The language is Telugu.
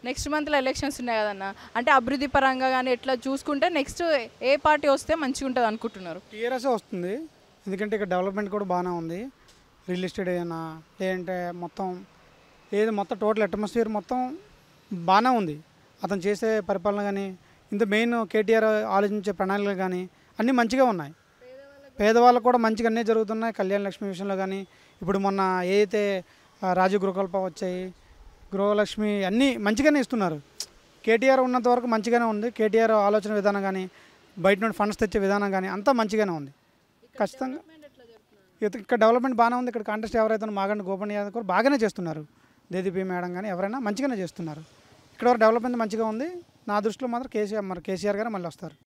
నెక్స్ట్ మంత్లో ఎలక్షన్స్ ఉన్నాయి కదన్న అంటే అభివృద్ధి పరంగా కానీ ఎట్లా చూసుకుంటే నెక్స్ట్ ఏ పార్టీ వస్తే మంచిగా ఉంటుంది అనుకుంటున్నారు టీఆర్ఎస్ వస్తుంది ఎందుకంటే ఇక్కడ డెవలప్మెంట్ కూడా బాగానే ఉంది రియల్ ఎస్టేట్ అయినా లేదంటే మొత్తం ఏది మొత్తం టోటల్ అట్మాస్ఫియర్ మొత్తం బాగానే ఉంది అతను చేసే పరిపాలన కానీ ఇంత మెయిన్ కేటీఆర్ ఆలోచించే ప్రణాళికలు కానీ అన్నీ మంచిగా ఉన్నాయి పేదవాళ్ళకు కూడా మంచిగా అన్నీ జరుగుతున్నాయి కళ్యాణ లక్ష్మి విషయంలో కానీ ఇప్పుడు మొన్న ఏదైతే ఆ, రాజు గృహకల్ప వచ్చాయి గృహలక్ష్మి అన్నీ మంచిగానే ఇస్తున్నారు కేటీఆర్ ఉన్నంత వరకు మంచిగానే ఉంది కేటీఆర్ ఆలోచన విధానం కానీ బయట నుండి ఫండ్స్ తెచ్చే విధానం కానీ అంతా మంచిగానే ఉంది ఖచ్చితంగా ఇక- ఇక్కడ డెవలప్మెంట్ బాగానే ఉంది ఇక్కడ కాంటెస్ట్ ఎవరైతే మాగండి గోపన్ యాదవ్ కూడా బాగానే చేస్తున్నారు దేదీపీ మేడం కానీ ఎవరైనా మంచిగానే చేస్తున్నారు ఇక్కడ వరకు డెవలప్మెంట్ మంచిగా ఉంది నా దృష్టిలో మాత్రం కేసీఆర్ మరి కేసీఆర్ గారు మళ్ళీ వస్తారు